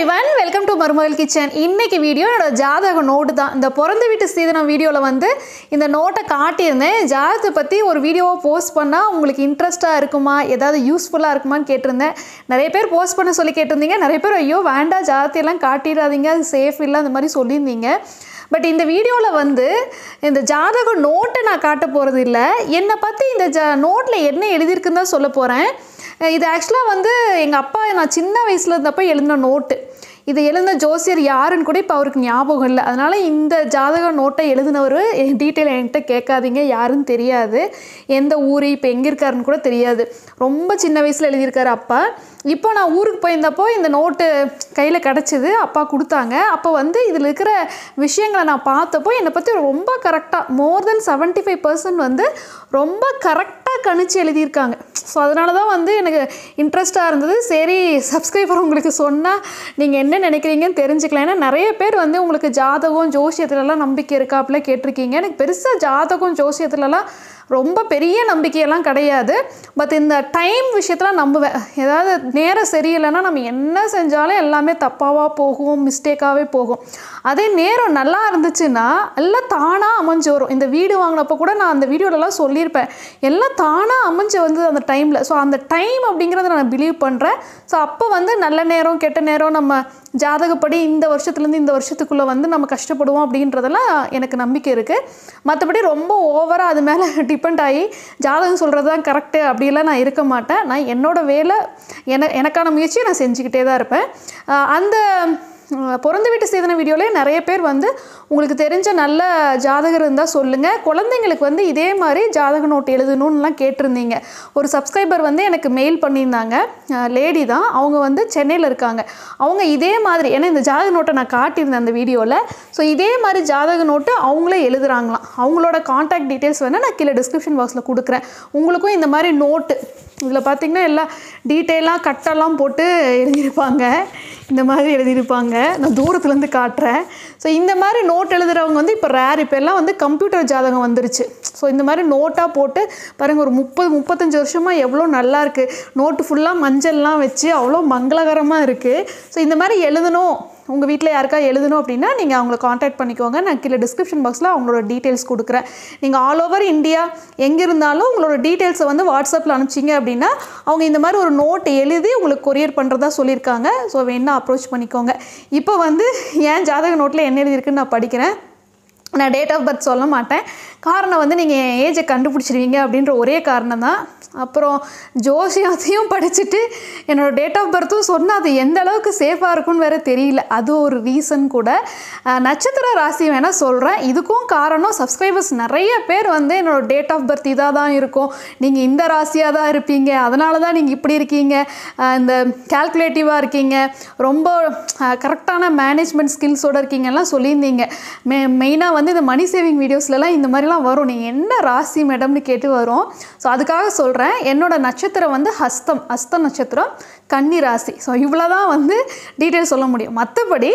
everyone welcome to Marumagal kitchen இன்னைக்கு video என்னோட ஜாதக நோட்டு தான் இந்த பிறந்த வீட்டு சீதனம் வீடியோவில் வந்து இந்த நோட்டை காட்டியிருந்தேன் ஜாதகத்தை பற்றி ஒரு வீடியோவை போஸ்ட் பண்ணால் உங்களுக்கு இன்ட்ரெஸ்ட்டாக இருக்குமா ஏதாவது யூஸ்ஃபுல்லாக இருக்குமான்னு கேட்டிருந்தேன் நிறைய பேர் போஸ்ட் பண்ண சொல்லி கேட்டிருந்தீங்க நிறைய பேர் ஐயோ வேண்டாம் ஜாதத்தையெல்லாம் காட்டிடாதீங்க அது சேஃப் இல்லை அந்த மாதிரி சொல்லியிருந்தீங்க பட் இந்த வீடியோவில் வந்து இந்த ஜாதக நோட்டை நான் காட்ட போகிறது இல்லை என்னை பற்றி இந்த ஜா நோட்டில் என்ன எழுதியிருக்குன்னு தான் சொல்ல போகிறேன் இது ஆக்சுவலாக வந்து எங்கள் அப்பா நான் சின்ன வயசில் இருந்தப்போ எழுதின நோட்டு இது எழுதின ஜோசியர் யாருன்னு கூட இப்போ அவருக்கு ஞாபகம் இல்லை அதனால் இந்த ஜாதக நோட்டை எழுதினவர் டீட்டெயில் என்கிட்ட கேட்காதீங்க யாருன்னு தெரியாது எந்த ஊர் இப்போ எங்கே இருக்காருன்னு கூட தெரியாது ரொம்ப சின்ன வயசில் எழுதியிருக்காரு அப்பா இப்போ நான் ஊருக்கு போயிருந்தப்போ இந்த நோட்டு கையில் கிடச்சிது அப்பா கொடுத்தாங்க அப்போ வந்து இதில் இருக்கிற விஷயங்களை நான் பார்த்தப்போ என்னை பற்றி ரொம்ப கரெக்டாக more than seventy five percent வந்து ரொம்ப கரெக்டாக கணிச்சு எழுதியிருக்காங்க ஸோ அதனால தான் வந்து எனக்கு இன்ட்ரெஸ்ட்டாக இருந்தது சரி சப்ஸ்கிரைபர் உங்களுக்கு சொன்னால் நீங்கள் என்ன நினைக்கிறீங்கன்னு தெரிஞ்சுக்கலாம் ஏன்னா நிறைய பேர் வந்து உங்களுக்கு ஜாதகம் ஜோசியத்துலலாம் நம்பிக்கை இருக்கா அப்படிலாம் கேட்டிருக்கீங்க எனக்கு பெருசாக ஜாதகம் ஜோசியத்துலலாம் ரொம்ப பெரிய நம்பிக்கையெல்லாம் கிடையாது பட் இந்த டைம் விஷயத்தில் நம்புவேன் ஏதாவது நேரம் சரியில்லைன்னா நம்ம என்ன செஞ்சாலும் எல்லாமே தப்பாவாக போகும் மிஸ்டேக்காகவே போகும் அதே நேரம் நல்லா இருந்துச்சுன்னா எல்லாம் தானாக அமைஞ்சு வரும் இந்த வீடு வாங்கினப்போ கூட நான் அந்த வீடியோலலாம் சொல்லியிருப்பேன் எல்லாம் தானாக அமைஞ்சு வந்தது அந்த டைமில் ஸோ அந்த டைம் அப்படிங்கிறத நான் பிலீவ் பண்ணுறேன் ஸோ அப்போ வந்து நல்ல நேரம் கெட்ட நேரம் நம்ம ஜாதகப்படி இந்த வருஷத்துலேருந்து இந்த வருஷத்துக்குள்ளே வந்து நம்ம கஷ்டப்படுவோம் அப்படின்றதெல்லாம் எனக்கு நம்பிக்கை இருக்குது மற்றபடி ரொம்ப ஓவராக அது மேலே டிபெண்ட் ஆகி ஜாதகம் சொல்கிறது தான் கரெக்டு அப்படிலாம் நான் இருக்க மாட்டேன் நான் என்னோடய வேலை என எனக்கான முயற்சியை நான் செஞ்சுக்கிட்டே தான் இருப்பேன் அஹ் அந்த அஹ் பிறந்த வீட்டு சீதன வீடியோலே நிறைய பேர் வந்து உங்களுக்கு தெரிஞ்ச நல்ல ஜாதகர் இருந்தால் சொல்லுங்கள் குழந்தைங்களுக்கு வந்து இதே மாதிரி ஜாதக நோட் எழுதணும்னுலாம் கேட்டிருந்தீங்க ஒரு சப்ஸ்கிரைபர் வந்து எனக்கு மெயில் பண்ணியிருந்தாங்க லேடி தான் அவங்க வந்து சென்னையில் இருக்காங்க அவங்க இதே மாதிரி ஏன்னா இந்த ஜாதக நோட்டை நான் காட்டியிருந்தேன் அந்த வீடியோவில் ஸோ இதே மாதிரி ஜாதக நோட்டு அவங்களே எழுதுறாங்களாம் அவங்களோட காண்டாக்ட் டீட்டெயில்ஸ் வேணால் நான் கீழே டிஸ்கிரிப்ஷன் பாக்ஸில் கொடுக்குறேன் உங்களுக்கும் இந்த மாதிரி நோட்டு இதில் பார்த்தீங்கன்னா எல்லாம் டீட்டெயிலாக கட்டெல்லாம் போட்டு எழுதியிருப்பாங்க இந்த மாதிரி எழுதியிருப்பாங்க நான் தூரத்துலேருந்து காட்டுறேன் ஸோ இந்த மாதிரி நோட் எழுதுகிறவங்க வந்து இப்போ ரேர் இப்போ எல்லாம் வந்து கம்ப்யூட்டர் ஜாதகம் வந்துருச்சு ஸோ இந்த மாதிரி நோட்டாக போட்டு பாருங்கள் ஒரு முப்பது முப்பத்தஞ்சு வருஷமாக எவ்வளோ நல்லா இருக்குது நோட்டு ஃபுல்லாக மஞ்சள்லாம் வச்சு அவ்வளோ மங்களகரமாக இருக்குது ஸோ இந்த மாதிரி எழுதணும் உங்கள் வீட்டில் யாருக்கா எழுதணும் அப்படின்னா நீங்கள் அவங்கள காண்டாக்ட் பண்ணிக்கோங்க நான் கீழே டிஸ்கிரிப்ஷன் பாக்ஸில் அவங்களோட டீட்டெயில்ஸ் கொடுக்குறேன் நீங்கள் ஆல் ஓவர் இந்தியா எங்கே இருந்தாலும் உங்களோட டீட்டெயில்ஸை வந்து வாட்ஸ்அப்பில் அனுப்பிச்சிங்க அப்படின்னா அவங்க இந்த மாதிரி ஒரு நோட் எழுதி உங்களுக்கு கொரியர் பண்ணுறதா சொல்லியிருக்காங்க ஸோ வேணா அப்ரோச் பண்ணிக்கோங்க இப்போ வந்து ஏன் ஜாதக நோட்டில் என்ன எழுதியிருக்குன்னு நான் படிக்கிறேன் நான் டேட் ஆஃப் பர்த் சொல்ல மாட்டேன் காரணம் வந்து நீங்கள் என் ஏஜை கண்டுபிடிச்சிருவீங்க அப்படின்ற ஒரே காரணம் தான் அப்புறம் ஜோசியத்தையும் படிச்சுட்டு என்னோடய டேட் ஆஃப் பர்த்தும் சொன்னால் அது எந்த அளவுக்கு சேஃபாக இருக்கும்னு வேறு தெரியல அது ஒரு ரீசன் கூட அஹ், நட்சத்திர ராசி வேணால் சொல்கிறேன் இதுக்கும் காரணம் சப்ஸ்கிரைபர்ஸ் நிறைய பேர் வந்து என்னோடய டேட் ஆஃப் பர்த் இதாக தான் இருக்கும் நீங்கள் இந்த ராசியாக தான் இருப்பீங்க அதனால தான் நீங்கள் இப்படி இருக்கீங்க அஹ், இந்த கால்குலேட்டிவாக இருக்கீங்க ரொம்ப கரெக்டான மேனேஜ்மெண்ட் ஸ்கில்ஸோடு இருக்கீங்கலாம் சொல்லியிருந்தீங்க மெ மெயினாக வந்து இந்த மணி சேவிங் வீடியோஸ்லலாம் இந்த மாதிரிலாம் வரும் நீங்கள் என்ன ராசி மேடம்னு கேட்டு வரும் ஸோ அதுக்காக சொல்கிறேன் என்னோட நட்சத்திரம் வந்து ஹஸ்தம் ஹஸ்த நட்சத்திரம் கன்னி ராசி ஸோ இவ்வளோ தான் வந்து டீட்டெயில் சொல்ல முடியும் மற்றபடி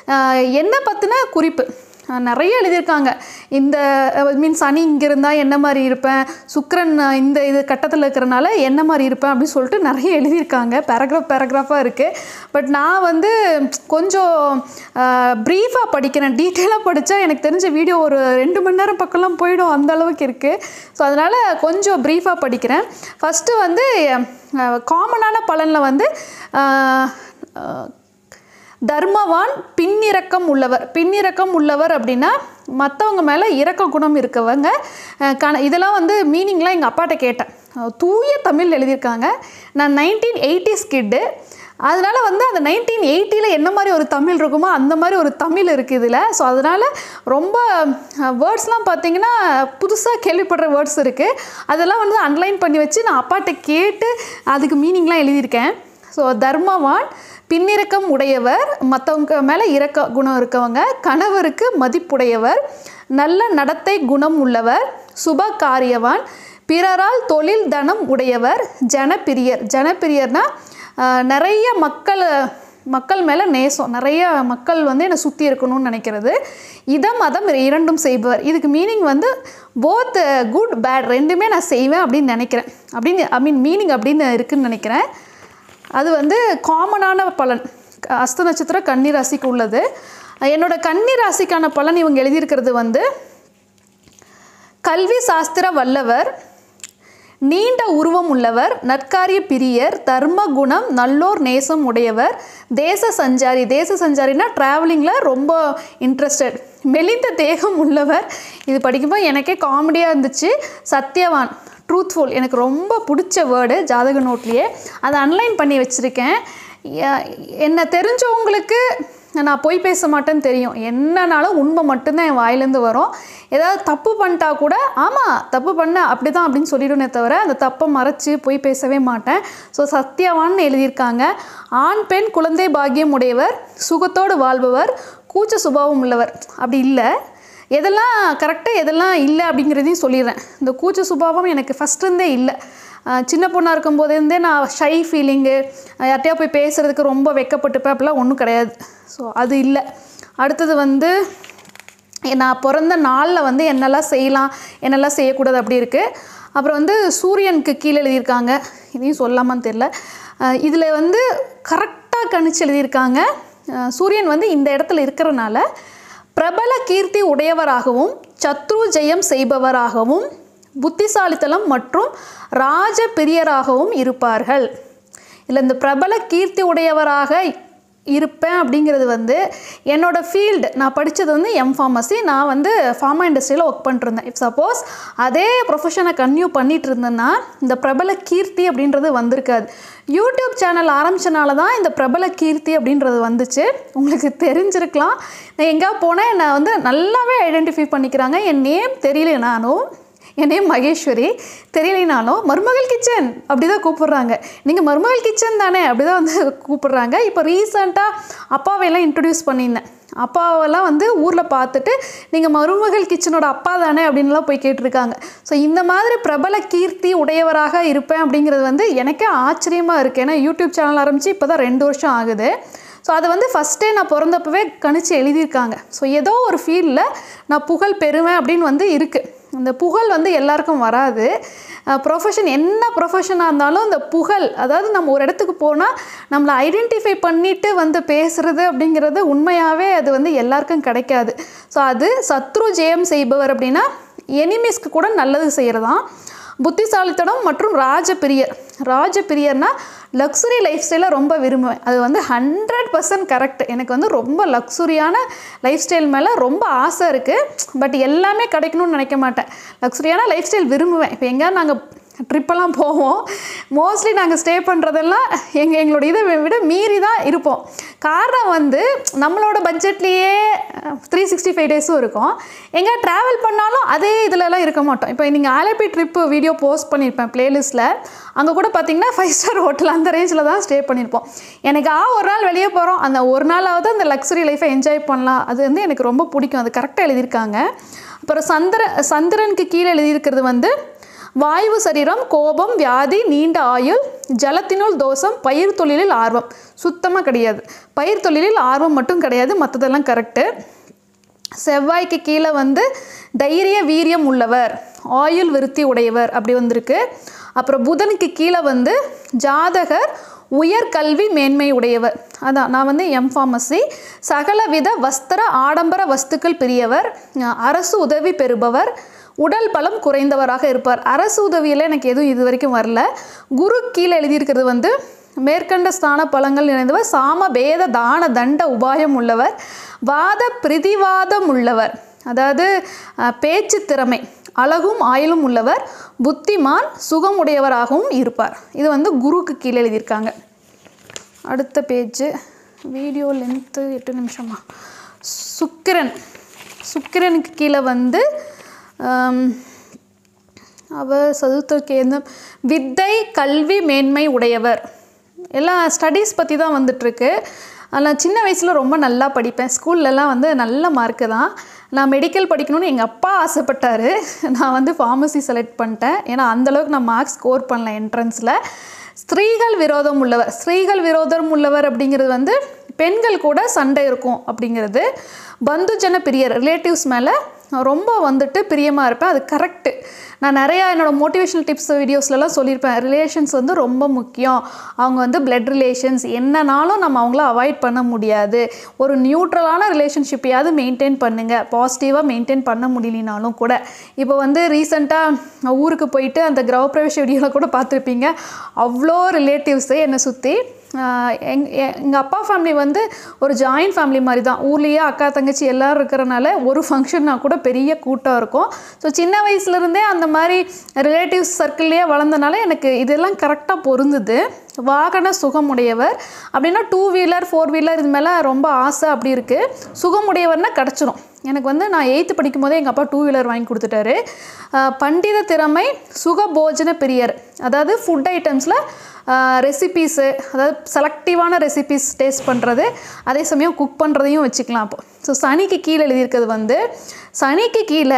என்ன பற்றின குறிப்பு அஹ் நிறைய எழுதியிருக்காங்க இந்த மீன் சனி இங்கே இருந்தால் என்ன மாதிரி இருப்பேன் சுக்கிரன் அஹ், இந்த இது கட்டத்தில் இருக்கிறனால என்ன மாதிரி இருப்பேன் அப்படின்னு சொல்லிட்டு நிறைய எழுதியிருக்காங்க பேராகிராஃப் பேராகிராஃபாக இருக்குது பட் நான் வந்து கொஞ்சம் ப்ரீஃபாக படிக்கிறேன் டீட்டெயிலாக படித்தா எனக்கு தெரிஞ்ச வீடியோ ஒரு ரெண்டு மணி நேரம் பக்கம்லாம் போயிடும் அந்த அளவுக்கு இருக்குது ஸோ அதனால் கொஞ்சம் ப்ரீஃபாக படிக்கிறேன் ஃபஸ்ட்டு வந்து காமனான பலனில் வந்து அஹ், அஹ், தர்மவான் பின்னிறக்கம் உள்ளவர் பின்னிறக்கம் உள்ளவர் அப்படின்னா மற்றவங்க மேலே இரக்க குணம் இருக்கவங்க அஹ் கண இதெல்லாம் வந்து மீனிங்லாம் எங்கள் அப்பாட்ட கேட்டேன் அஹ் தூய தமிழ் எழுதியிருக்காங்க நான் நைன்டீன் எயிட்டிஸ் கிட்டு அதனால் வந்து அந்த நைன்டீன் எயிட்டியில் என்ன மாதிரி ஒரு தமிழ் இருக்குமோ அந்த மாதிரி ஒரு தமிழ் இருக்குது இதில் ஸோ அதனால் ரொம்ப வேர்ட்ஸ்லாம் பார்த்தீங்கன்னா புதுசாக கேள்விப்படுற வேர்ட்ஸ் இருக்குது அதெல்லாம் வந்து அன்லைன் பண்ணி வச்சு நான் அப்பாட்ட கேட்டு அதுக்கு மீனிங்லாம் எழுதியிருக்கேன் ஸோ தர்மவான் பின்னிறக்கம் உடையவர் மற்றவங்க மேலே இரக்க குணம் இருக்கவங்க கணவருக்கு மதிப்புடையவர் நல்ல நடத்தை குணம் உள்ளவர் சுப காரியவான் பிறரால் தொழில் தனம் உடையவர் ஜனப்பிரியர் ஜனப்பிரியர்னா ஆஹ், நிறைய மக்கள் மக்கள் மேலே நேசம் நிறைய மக்கள் வந்து என்னை சுற்றி இருக்கணும்னு நினைக்கிறது இதம் மதம் இரண்டும் செய்பவர் இதுக்கு மீனிங் வந்து போத் குட் பேட் ரெண்டுமே நான் செய்வேன் அப்படின்னு நினைக்கிறேன் அப்படின்னு ஐ மீன் மீனிங் அப்படின்னு இருக்குன்னு நினைக்கிறேன் அது வந்து காமனான பலன் அஸ்த நட்சத்திரம் கன்னி ராசிக்கு உள்ளது என்னோட கன்னி ராசிக்கான பலன் இவங்க எழுதியிருக்கிறது வந்து கல்வி சாஸ்திர வல்லவர் நீண்ட உருவம் உள்ளவர் நற்காரிய பிரியர் தர்ம குணம் நல்லோர் நேசம் உடையவர் தேச சஞ்சாரி தேச சஞ்சாரினா ட்ராவலிங்கில் ரொம்ப இன்ட்ரெஸ்டட் மெலிந்த தேகம் உள்ளவர் இது படிக்கும்போது எனக்கே காமெடியாக இருந்துச்சு சத்யவான் ட்ரூத்ஃபுல் எனக்கு ரொம்ப பிடிச்ச வேர்டு ஜாதக நோட்லேயே அதை அன்லைன் பண்ணி வச்சுருக்கேன் என்னை தெரிஞ்சவங்களுக்கு நான் பொய் பேச மாட்டேன்னு தெரியும் என்னன்னாலும் உண்மை மட்டும்தான் என் வாயிலேருந்து வரும் ஏதாவது தப்பு பண்ணிட்டா கூட ஆமாம் தப்பு பண்ண அப்படி தான் அப்படின்னு சொல்லிடுனே தவிர அந்த தப்பை மறைச்சு பொய் பேசவே மாட்டேன் ஸோ சத்யவான்னு எழுதியிருக்காங்க ஆண் பெண் குழந்தை பாக்கியம் உடையவர் சுகத்தோடு வாழ்பவர் கூச்ச சுபாவம் உள்ளவர் அப்படி இல்லை எதெல்லாம் கரெக்டாக எதெல்லாம் இல்லை அப்படிங்கிறதையும் சொல்லிடுறேன் இந்த கூச்ச சுபாவம் எனக்கு ஃபஸ்ட்டுருந்தே இல்லை அஹ் சின்ன பொண்ணாக இருக்கும்போதேருந்தே நான் ஷை ஃபீலிங்கு யார்கிட்டயா போய் பேசுகிறதுக்கு ரொம்ப வெக்கப்பட்டுப்பேன் அப்படிலாம் ஒன்றும் கிடையாது ஸோ அது இல்லை அடுத்தது வந்து நான் பிறந்த நாளில் வந்து என்னெல்லாம் செய்யலாம் என்னெல்லாம் செய்யக்கூடாது அப்படி இருக்குது அப்புறம் வந்து சூரியனுக்கு கீழே எழுதியிருக்காங்க இதையும் சொல்லாமான்னு தெரில இதில் வந்து கரெக்டாக கணிச்சு எழுதியிருக்காங்க அஹ் சூரியன் வந்து இந்த இடத்துல இருக்கிறனால பிரபல கீர்த்தி உடையவராகவும் சத்ரு ஜெயம் செய்பவராகவும் புத்திசாலித்தனம் மற்றும் ராஜ பிரியராகவும் இருப்பார்கள் இல்லை இந்த பிரபல கீர்த்தி உடையவராக இருப்பேன் அப்படிங்கிறது வந்து என்னோட ஃபீல்டு நான் படித்தது வந்து எம் ஃபார்மசி நான் வந்து ஃபார்மா இண்டஸ்ட்ரியில் ஒர்க் பண்ணிட்டுருந்தேன் இப் சப்போஸ் அதே ப்ரொஃபஷனை கன்டினியூ பண்ணிட்டு இருந்தேன்னா இந்த பிரபல கீர்த்தி அப்படின்றது வந்திருக்காது யூடியூப் சேனல் ஆரம்பிச்சனால தான் இந்த பிரபல கீர்த்தி அப்படின்றது வந்துச்சு உங்களுக்கு தெரிஞ்சிருக்கலாம் நான் எங்கேயா போனால் என்னை வந்து நல்லாவே ஐடென்டிஃபை பண்ணிக்கிறாங்க என் நேம் தெரியலனாலும் என் நேம் மகேஸ்வரி தெரியலைனாலும் மருமகள் கிச்சன் அப்படி தான் கூப்பிடுறாங்க நீங்கள் மருமகள் கிச்சன் தானே அப்படி தான் வந்து கூப்பிடுறாங்க இப்போ ரீசண்டாக அப்பாவையெல்லாம் இன்ட்ரடியூஸ் பண்ணியிருந்தேன் அப்பாவெல்லாம் வந்து ஊரில் பார்த்துட்டு நீங்கள் மருமகள் கிச்சனோட அப்பா தானே அப்படின்லாம் போய் கேட்டிருக்காங்க ஸோ இந்த மாதிரி பிரபல கீர்த்தி உடையவராக இருப்பேன் அப்படிங்கிறது வந்து எனக்கே ஆச்சரியமாக இருக்குது ஏன்னா யூடியூப் சேனல் ஆரம்பித்து இப்போ தான் ரெண்டு வருஷம் ஆகுது ஸோ அதை வந்து ஃபஸ்ட்டே நான் பிறந்தப்பவே கணிச்சு எழுதியிருக்காங்க ஸோ ஏதோ ஒரு ஃபீல்டில் நான் புகழ் பெறுவேன் அப்படின்னு வந்து இருக்குது அந்த புகழ் வந்து எல்லாருக்கும் வராது ப்ரொஃபஷன் என்ன ப்ரொஃபஷனாக இருந்தாலும் இந்த புகழ் அதாவது நம்ம ஒரு இடத்துக்கு போனால் நம்மளை ஐடென்டிஃபை பண்ணிட்டு வந்து பேசுகிறது அப்படிங்கிறது உண்மையாகவே அது வந்து எல்லாருக்கும் கிடைக்காது ஸோ அது சத்ரு ஜெயம் செய்பவர் அப்படின்னா எனிமீஸ்க்கு கூட நல்லது செய்கிறதான் புத்திசாலித்தனம் மற்றும் ராஜபிரியர் ராஜபிரியர்னா லக்ஸுரி லைஃப் ஸ்டைலை ரொம்ப விரும்புவேன் அது வந்து ஹண்ட்ரட் பர்சன்ட் கரெக்ட் எனக்கு வந்து ரொம்ப லக்ஸுரியான லைஃப் ஸ்டைல் மேலே ரொம்ப ஆசை இருக்குது பட் எல்லாமே கிடைக்கணும்னு நினைக்க மாட்டேன் லக்ஸுரியான லைஃப் ஸ்டைல் விரும்புவேன் இப்போ எங்கேயாவது நாங்கள் ட்ரிப்பெல்லாம் போவோம் மோஸ்ட்லி நாங்கள் ஸ்டே பண்ணுறதெல்லாம் எங்கள் எங்களோட இதை விட மீறி தான் இருப்போம் காரணம் வந்து நம்மளோட பட்ஜெட்லேயே த்ரீ சிக்ஸ்டி ஃபைவ் டேஸும் இருக்கும் எங்கே ட்ராவல் பண்ணாலும் அதே இதிலலாம் இருக்க மாட்டோம் இப்போ நீங்கள் ஆலப்பி ட்ரிப்பு வீடியோ போஸ்ட் பண்ணியிருப்பேன் ப்ளேலிஸ்ட்டில் அங்கே கூட பார்த்தீங்கன்னா ஃபைவ் ஸ்டார் ஹோட்டல் அந்த ரேஞ்சில் தான் ஸ்டே பண்ணியிருப்போம் எனக்கு ஆ ஒரு நாள் வெளியே போகிறோம் அந்த ஒரு நாளாவது அந்த லக்ஸுரி லைஃப்பை என்ஜாய் பண்ணலாம் அது வந்து எனக்கு ரொம்ப பிடிக்கும் அது கரெக்டாக எழுதியிருக்காங்க அப்புறம் சந்திர சந்திரனுக்கு கீழே எழுதியிருக்கிறது வந்து வாயு சரீரம் கோபம் வியாதி நீண்ட ஆயுள் ஜலத்தினுள் தோஷம் பயிர் தொழிலில் ஆர்வம் சுத்தமாக கிடையாது பயிர் தொழிலில் ஆர்வம் மட்டும் கிடையாது மற்றதெல்லாம் கரெக்டு செவ்வாய்க்கு கீழே வந்து தைரிய வீரியம் உள்ளவர் ஆயுள் விருத்தி உடையவர் அப்படி வந்திருக்கு அப்புறம் புதனுக்கு கீழே வந்து ஜாதகர் உயர் கல்வி மேன்மை உடையவர் அதான் நான் வந்து எம் ஃபார்மசி சகலவித வஸ்திர ஆடம்பர வஸ்துக்கள் பிரியவர் அரசு உதவி பெறுபவர் உடல் பலம் குறைந்தவராக இருப்பார் அரசு உதவியில் எனக்கு எதுவும் இது வரைக்கும் வரல குரு கீழே எழுதியிருக்கிறது வந்து மேற்கண்ட ஸ்தான பலங்கள் நிறைந்தவர் சாம பேத தான தண்ட உபாயம் உள்ளவர் வாத பிரதிவாதம் உள்ளவர் அதாவது அஹ், பேச்சு திறமை அழகும் ஆயுளும் உள்ளவர் புத்திமான் சுகமுடையவராகவும் இருப்பார் இது வந்து குருக்கு கீழே எழுதியிருக்காங்க அடுத்த பேஜ் வீடியோ லென்த்து எட்டு நிமிஷமா சுக்கிரன் சுக்கிரனுக்கு கீழே வந்து ஆம், அவர் சதுர்த்த கேந்திரம் வித்தை கல்வி மேன்மை உடையவர் எல்லாம் ஸ்டடீஸ் பற்றி தான் வந்துட்டுருக்கு நான் சின்ன வயசில் ரொம்ப நல்லா படிப்பேன் ஸ்கூல்லலாம் வந்து நல்ல மார்க்கு தான் நான் மெடிக்கல் படிக்கணும்னு எங்கள் அப்பா ஆசைப்பட்டார் நான் வந்து ஃபார்மசி செலக்ட் பண்ணிட்டேன் ஏன்னா அந்தளவுக்கு நான் மார்க்ஸ் ஸ்கோர் பண்ணல என்ட்ரன்ஸில் ஸ்திரீகள் விரோதம் உள்ளவர் ஸ்திரீகள் விரோதம் உள்ளவர் அப்படிங்கிறது வந்து பெண்கள் கூட சண்டை இருக்கும் அப்படிங்கிறது பந்துஜன பிரியர் ரிலேட்டிவ்ஸ் மேலே ரொம்ப வந்துட்டு பிரியமாக இருப்பேன் அது கரெக்டு நான் நிறையா என்னோடய மோட்டிவேஷனல் டிப்ஸ் வீடியோஸ்லலாம் சொல்லியிருப்பேன் ரிலேஷன்ஸ் வந்து ரொம்ப முக்கியம் அவங்க வந்து பிளட் ரிலேஷன்ஸ் என்னனாலும் நம்ம அவங்கள அவாய்ட் பண்ண முடியாது ஒரு நியூட்ரலான ரிலேஷன்ஷிப்பையாவது மெயின்டைன் பண்ணுங்கள் பாசிட்டிவாக மெயின்டைன் பண்ண முடியலனாலும் கூட இப்போ வந்து ரீசெண்டாக ஊருக்கு போயிட்டு அந்த கிரகப்பிரவேச வீடியோவில் கூட பார்த்துருப்பீங்க அவ்வளோ ரிலேட்டிவ்ஸு என்னை சுற்றி எங் எங்கள் அப்பா ஃபேமிலி வந்து ஒரு ஜாயின்ட் ஃபேமிலி மாதிரி தான் ஊர்லேயே அக்கா தங்கச்சி எல்லோரும் இருக்கிறனால ஒரு ஃபங்க்ஷன்னா கூட பெரிய கூட்டம் இருக்கும் ஸோ சின்ன வயசுலேருந்தே அந்த மாதிரி ரிலேட்டிவ்ஸ் சர்க்கிள்லேயே வளர்ந்தனால எனக்கு இதெல்லாம் கரெக்டாக பொருந்துது வாகன சுகமுடையவர் அப்படின்னா டூ வீலர் ஃபோர் வீலர் இது மேலே ரொம்ப ஆசை அப்படி இருக்குது சுகமுடையவர்னா கிடச்சிரும் எனக்கு வந்து நான் எயித்து படிக்கும் போதே எங்கள் அப்பா டூ வீலர் வாங்கி கொடுத்துட்டாரு பண்டித திறமை சுகபோஜன பிரியர் அதாவது ஃபுட் ஐட்டம்ஸில் ரெசிபீஸு அதாவது செலக்டிவான ரெசிபீஸ் டேஸ்ட் பண்ணுறது அதே சமயம் குக் பண்ணுறதையும் வச்சுக்கலாம் அப்போ ஸோ சனிக்கு கீழே எழுதியிருக்கிறது வந்து சனிக்கு கீழே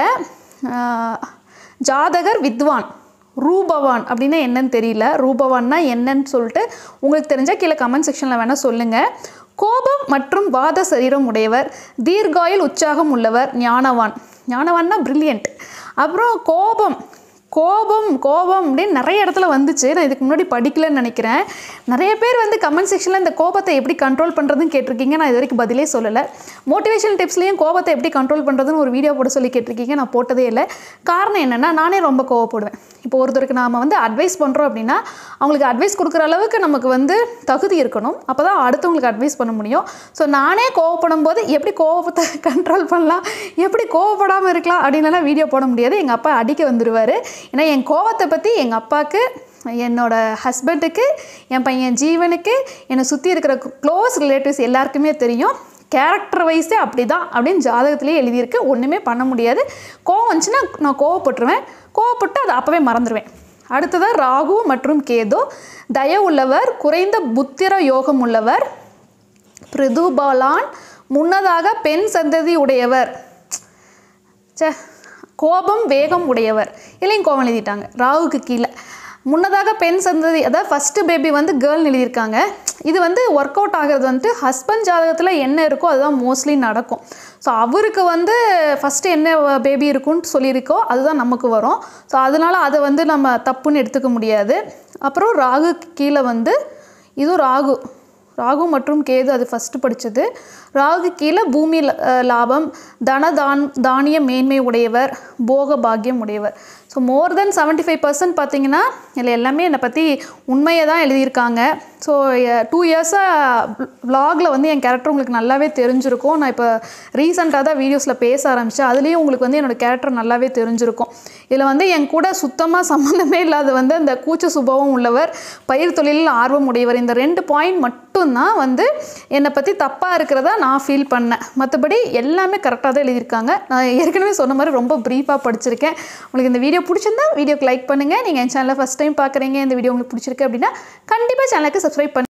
ஜாதகர் வித்வான் ரூபவான் அப்படின்னா என்னன்னு தெரியல ரூபவான்னா என்னன்னு சொல்லிட்டு உங்களுக்கு தெரிஞ்சால் கீழே கமெண்ட் செக்ஷனில் வேணால் சொல்லுங்கள் கோபம் மற்றும் வாத சரீரம் உடையவர் தீர்காயில் உற்சாகம் உள்ளவர் ஞானவான் ஞானவான்னா பிரில்லியண்ட் அப்புறம் கோபம் கோபம் கோபம் அப்படின்னு நிறைய இடத்துல வந்துச்சு நான் இதுக்கு முன்னாடி படிக்கலன்னு நினைக்கிறேன் நிறைய பேர் வந்து கமெண்ட் செக்ஷனில் இந்த கோபத்தை எப்படி கண்ட்ரோல் பண்ணுறதுன்னு கேட்டிருக்கீங்க நான் இது வரைக்கும் பதிலே சொல்லலை மோட்டிவேஷன் டிப்ஸ்லேயும் கோபத்தை எப்படி கண்ட்ரோல் பண்ணுறதுன்னு ஒரு வீடியோ போட சொல்லி கேட்டிருக்கீங்க நான் போட்டதே இல்லை காரணம் என்னென்னா நானே ரொம்ப கோவப்படுவேன் இப்போ ஒருத்தருக்கு நாம் வந்து அட்வைஸ் பண்ணுறோம் அப்படின்னா அவங்களுக்கு அட்வைஸ் கொடுக்குற அளவுக்கு நமக்கு வந்து தகுதி இருக்கணும் அப்போ தான் அடுத்தவங்களுக்கு அட்வைஸ் பண்ண முடியும் ஸோ நானே கோவப்படும் போது எப்படி கோவத்தை கண்ட்ரோல் பண்ணலாம் எப்படி கோவப்படாமல் இருக்கலாம் அப்படின்லாம் வீடியோ போட முடியாது எங்கள் அப்பா அடிக்க வந்துடுவார் ஏன்னா என் கோவத்தை பற்றி எங்கள் அப்பாவுக்கு என்னோடய ஹஸ்பண்டுக்கு என் பையன் ஜீவனுக்கு என்னை சுற்றி இருக்கிற க்ளோஸ் ரிலேட்டிவ்ஸ் எல்லாருக்குமே தெரியும் கேரக்டர் வைஸே அப்படி தான் அப்படின்னு ஜாதகத்திலே எழுதியிருக்கு ஒன்றுமே பண்ண முடியாது கோவம் வந்துச்சுன்னா நான் கோவப்பட்டுருவேன் கோவப்பட்டு அதை அப்போவே மறந்துடுவேன் அடுத்ததாக ராகு மற்றும் கேது தய உள்ளவர் குறைந்த புத்திர யோகம் உள்ளவர் பிரிதுபாலான் முன்னதாக பெண் சந்ததி உடையவர் சே கோபம் வேகம் உடையவர் இல்லையும் கோபம் எழுதிட்டாங்க ராகுக்கு கீழே முன்னதாக பெண் சந்ததி அதாவது ஃபஸ்ட்டு பேபி வந்து கேர்ள்னு எழுதியிருக்காங்க இது வந்து ஒர்க் அவுட் ஆகிறது வந்துட்டு ஹஸ்பண்ட் ஜாதகத்தில் என்ன இருக்கோ அதுதான் மோஸ்ட்லி நடக்கும் ஸோ அவருக்கு வந்து ஃபஸ்ட்டு என்ன பேபி இருக்குன்னு சொல்லியிருக்கோ அதுதான் நமக்கு வரும் ஸோ அதனால் அதை வந்து நம்ம தப்புன்னு எடுத்துக்க முடியாது அப்புறம் ராகு கீழே வந்து இதுவும் ராகு ராகு மற்றும் கேது அது ஃபஸ்ட்டு படித்தது ராகு கீழே பூமி ல- அஹ் லாபம் தன தான் தானிய மேன்மை உடையவர் போக பாக்கியம் உடையவர் so more than seventy five percent பார்த்தீங்கன்னா இதில் எல்லாமே என்னை பற்றி உண்மையை தான் எழுதியிருக்காங்க ஸோ டூ இயர்ஸாக vlogல வந்து என் கேரக்டர் உங்களுக்கு நல்லாவே தெரிஞ்சிருக்கும் நான் இப்போ ரீசெண்டாக தான் வீடியோஸில் பேச ஆரம்பித்தேன் அதுலேயும் உங்களுக்கு வந்து என்னோடய கேரக்டர் நல்லாவே தெரிஞ்சிருக்கும் இதில் வந்து என் கூட சுத்தமாக சம்மந்தமே இல்லாத வந்து அந்த கூச்ச சுபாவம் உள்ளவர் பயிர் தொழிலில் ஆர்வம் உடையவர் இந்த ரெண்டு பாயிண்ட் மட்டும்தான் வந்து என்னை பற்றி தப்பாக இருக்கிறதா நான் ஃபீல் பண்ணேன் மற்றபடி எல்லாமே கரெக்டாக தான் எழுதியிருக்காங்க நான் ஏற்கனவே சொன்ன மாதிரி ரொம்ப ப்ரீஃபாக படிச்சிருக்கேன் உங்களுக்கு இந்த வீடியோ பிடிச்சிருந்தா வீடியோக்கு லைக் பண்ணுங்கள் நீங்கள் என் சேனலை ஃபஸ்ட் டைம் பார்க்குறீங்க இந்த வீடியோ உங்களுக்கு பிடிச்சிருக்கு அப்படின்னா கண்டிப்பாக சேனலுக்கு சப்ஸ்கிரைப் பண்ணி